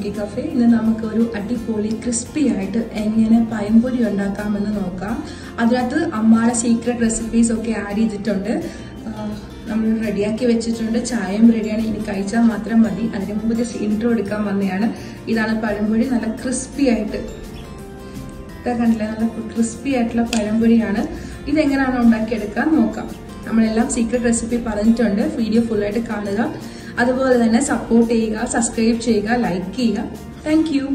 Kuki cafe ഇന്ന് നമുക്ക് ഒരു അടിപൊളി ക്രിസ്പി ആയിട്ട് എങ്ങനെ പയംപൊരി ഉണ്ടാക്കാമെന്ന് നോക്കാം അതിനകത്ത് അമ്മയുടെ സീക്രട്ട് റെസിപ്പീസ് ഒക്കെ ആഡ് ചെയ്തിട്ടുണ്ട് നമ്മൾ റെഡിയാക്കി വെച്ചിട്ടുണ്ട് ചായയും റെഡിയാണ് ഇനി കഴിച്ചാൽ മാത്രം മതി അതിന് മുമ്പ് ജസ്റ്റ് ഇൻട്രോ എടുക്കാൻ വന്നതാണ് ഇതാണ് പഴംപൊരി നല്ല ക്രിസ്പി ആയിട്ട് ഇതൊക്കെ കണ്ടില്ലേ നല്ല ക്രിസ്പി ആയിട്ടുള്ള പഴംപൊരിയാണ് ഇതെങ്ങനെയാണ് ഉണ്ടാക്കിയെടുക്കാൻ നോക്കാം നമ്മളെല്ലാം സീക്രട്ട് റെസിപ്പി പറഞ്ഞിട്ടുണ്ട് വീഡിയോ ഫുള്ളായിട്ട് കാണുക അതുപോലെ തന്നെ സപ്പോർട്ട് ചെയ്യുക സബ്സ്ക്രൈബ് ചെയ്യുക ലൈക്ക് ചെയ്യുക താങ്ക് യു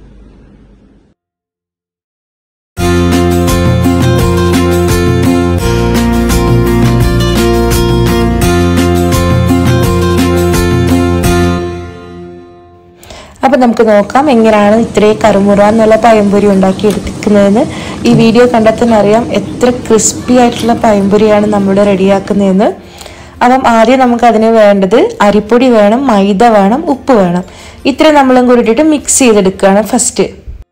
അപ്പം നമുക്ക് നോക്കാം എങ്ങനെയാണ് ഇത്രയും കറുമുറ എന്നുള്ള പഴംപൊരി ഉണ്ടാക്കി എടുക്കുന്നതെന്ന് ഈ വീഡിയോ കണ്ടാൽ തന്നെ അറിയാം എത്ര ക്രിസ്പി ആയിട്ടുള്ള പഴംപൊരിയാണ് നമ്മളിവിടെ റെഡിയാക്കുന്നതെന്ന് അപ്പം ആദ്യം നമുക്ക് അതിന് വേണ്ടത് അരിപ്പൊടി വേണം മൈദ വേണം ഉപ്പ് വേണം ഇത്രയും നമ്മളും കൂടിയിട്ട് മിക്സ് ചെയ്തെടുക്കുകയാണ് ഫസ്റ്റ്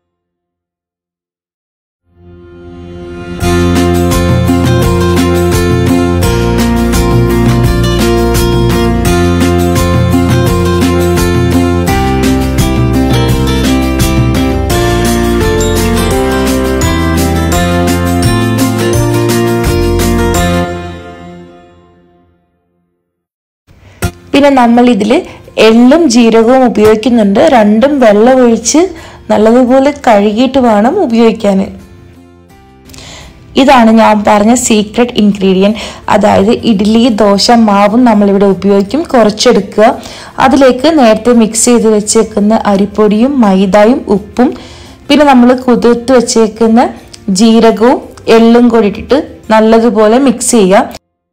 പിന്നെ നമ്മൾ ഇതിൽ എള്ളും ജീരകവും ഉപയോഗിക്കുന്നുണ്ട് രണ്ടും വെള്ളം ഒഴിച്ച് നല്ലതുപോലെ കഴുകിയിട്ട് വേണം ഉപയോഗിക്കാൻ ഇതാണ് ഞാൻ പറഞ്ഞ സീക്രട്ട് ഇൻഗ്രീഡിയൻറ്റ് അതായത് ഇഡ്ഡലി ദോശ മാവും നമ്മളിവിടെ ഉപയോഗിക്കും കുറച്ചെടുക്കുക അതിലേക്ക് നേരത്തെ മിക്സ് ചെയ്ത് വെച്ചേക്കുന്ന അരിപ്പൊടിയും മൈദയും ഉപ്പും പിന്നെ നമ്മൾ കുതിർത്ത് വെച്ചേക്കുന്ന ജീരകവും എള്ളും കൂടി ഇട്ടിട്ട് നല്ലതുപോലെ മിക്സ് ചെയ്യുക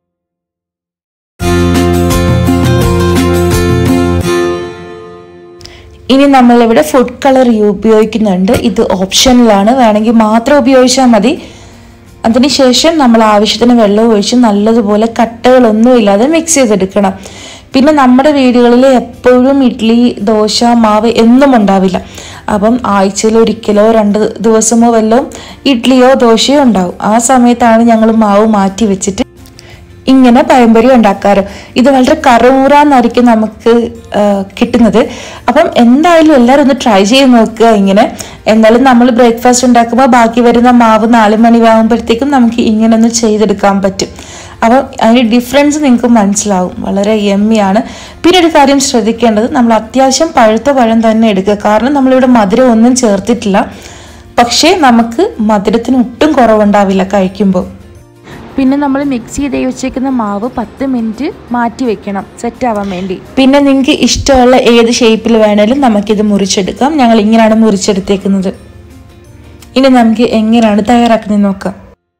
ഇനി നമ്മളിവിടെ ഫുഡ് കളർ ഉപയോഗിക്കുന്നുണ്ട് ഇത് ഓപ്ഷനിലാണ് വേണമെങ്കിൽ മാത്രം ഉപയോഗിച്ചാൽ മതി അതിനുശേഷം നമ്മൾ ആവശ്യത്തിന് വെള്ളം ഒഴിച്ച് നല്ലതുപോലെ കട്ടകളൊന്നും ഇല്ലാതെ മിക്സ് ചെയ്തെടുക്കണം പിന്നെ നമ്മുടെ വീടുകളിൽ എപ്പോഴും ഇഡ്ഡലി ദോശ മാവ് എന്നും ഉണ്ടാവില്ല അപ്പം ആഴ്ചയിൽ ഒരിക്കലോ രണ്ട് ദിവസമോ വല്ലതും ഇഡ്ഡലിയോ ദോശയോ ഉണ്ടാവും ആ സമയത്താണ് ഞങ്ങൾ മാവ് മാറ്റി വെച്ചിട്ട് ഇങ്ങനെ പഴംപൊരി ഉണ്ടാക്കാറ് ഇത് വളരെ കറുമുറാന്നായിരിക്കും നമുക്ക് കിട്ടുന്നത് അപ്പം എന്തായാലും എല്ലാവരും ഒന്ന് ട്രൈ ചെയ്ത് നോക്കുക ഇങ്ങനെ എന്നാലും നമ്മൾ ബ്രേക്ക്ഫാസ്റ്റ് ഉണ്ടാക്കുമ്പോൾ ബാക്കി വരുന്ന മാവ് നാല് മണി ആകുമ്പോഴത്തേക്കും നമുക്ക് ഇങ്ങനെ ഒന്ന് ചെയ്തെടുക്കാൻ പറ്റും അപ്പം അതിൻ്റെ ഡിഫറൻസ് നിങ്ങൾക്ക് മനസ്സിലാവും വളരെ യമ്മിയാണ് പിന്നെ ഒരു കാര്യം ശ്രദ്ധിക്കേണ്ടത് നമ്മൾ അത്യാവശ്യം പഴുത്ത പഴം തന്നെ എടുക്കുക കാരണം നമ്മളിവിടെ മധുരം ഒന്നും ചേർത്തിട്ടില്ല പക്ഷേ നമുക്ക് മധുരത്തിന് ഒട്ടും കുറവുണ്ടാവില്ല കഴിക്കുമ്പോൾ പിന്നെ നമ്മൾ മിക്സ് ചെയ്ത് വെച്ചേക്കുന്ന മാവ് പത്ത് മിനിറ്റ് മാറ്റി വെക്കണം സെറ്റ് ആവാൻ വേണ്ടി പിന്നെ നിങ്ങൾക്ക് ഇഷ്ടമുള്ള ഏത് ഷേപ്പിൽ വേണേലും നമുക്കിത് മുറിച്ചെടുക്കാം ഞങ്ങൾ ഇങ്ങനെയാണ് മുറിച്ചെടുത്തേക്കുന്നത് ഇനി നമുക്ക് എങ്ങനെയാണ് തയ്യാറാക്കുന്നത് നോക്കാം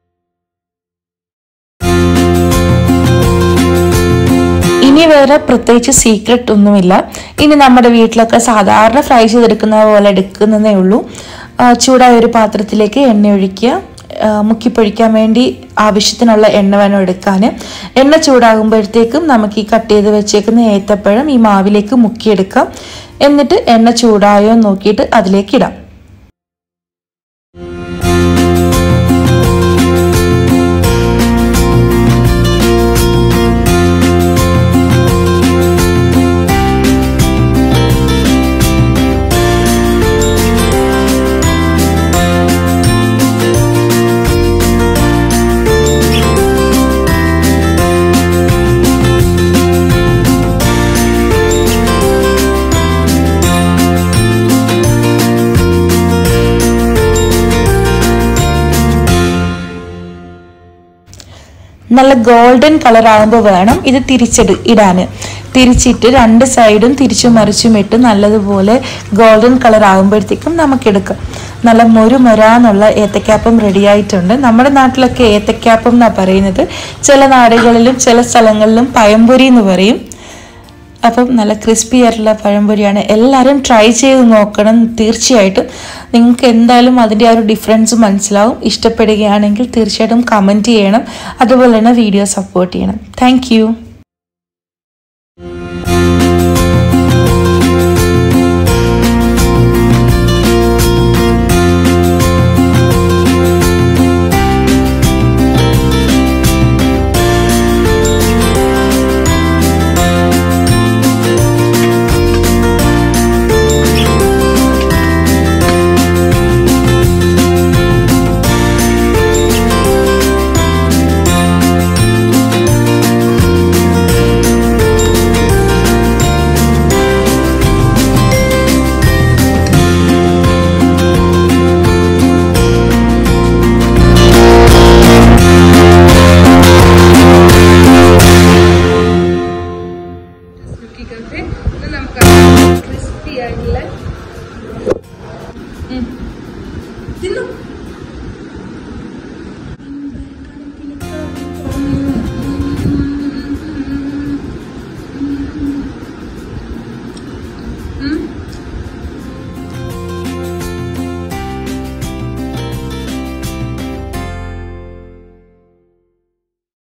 ഇനി വേറെ പ്രത്യേകിച്ച് സീക്രട്ട് ഒന്നുമില്ല ഇനി നമ്മുടെ വീട്ടിലൊക്കെ സാധാരണ ഫ്രൈ ചെയ്തെടുക്കുന്ന പോലെ എടുക്കുന്നതേ ഉള്ളൂ ചൂടായ ഒരു പാത്രത്തിലേക്ക് എണ്ണ ഒഴിക്കുക മുക്കിപ്പൊഴിക്കാൻ വേണ്ടി ആവശ്യത്തിനുള്ള എണ്ണ വേണം എടുക്കാൻ എണ്ണ ചൂടാകുമ്പോഴത്തേക്കും നമുക്ക് ഈ കട്ട് ചെയ്ത് വെച്ചേക്കുന്ന ഏത്തപ്പഴം ഈ മാവിലേക്ക് മുക്കിയെടുക്കാം എന്നിട്ട് എണ്ണ ചൂടായോ നോക്കിയിട്ട് അതിലേക്ക് ഇടാം നല്ല ഗോൾഡൻ കളർ ആകുമ്പോൾ വേണം ഇത് തിരിച്ചിട് ഇടാൻ തിരിച്ചിട്ട് രണ്ട് സൈഡും തിരിച്ചും മറിച്ചും ഇട്ട് നല്ലതുപോലെ ഗോൾഡൻ കളർ ആകുമ്പോഴത്തേക്കും നമുക്കെടുക്കാം നല്ല മൊരു മൊരാന്നുള്ള ഏത്തക്കാപ്പം റെഡി ആയിട്ടുണ്ട് നമ്മുടെ നാട്ടിലൊക്കെ ഏത്തക്കാപ്പം എന്നാണ് പറയുന്നത് ചില നാടുകളിലും ചില സ്ഥലങ്ങളിലും പഴംപൊരി എന്ന് പറയും അപ്പം നല്ല ക്രിസ്പി ആയിട്ടുള്ള പഴംപൊരിയാണ് എല്ലാവരും ട്രൈ ചെയ്ത് നോക്കണം തീർച്ചയായിട്ടും നിങ്ങൾക്ക് എന്തായാലും അതിൻ്റെ ആ ഒരു ഡിഫറൻസ് മനസ്സിലാവും ഇഷ്ടപ്പെടുകയാണെങ്കിൽ തീർച്ചയായിട്ടും കമൻറ്റ് ചെയ്യണം അതുപോലെ തന്നെ വീഡിയോ സപ്പോർട്ട് ചെയ്യണം താങ്ക്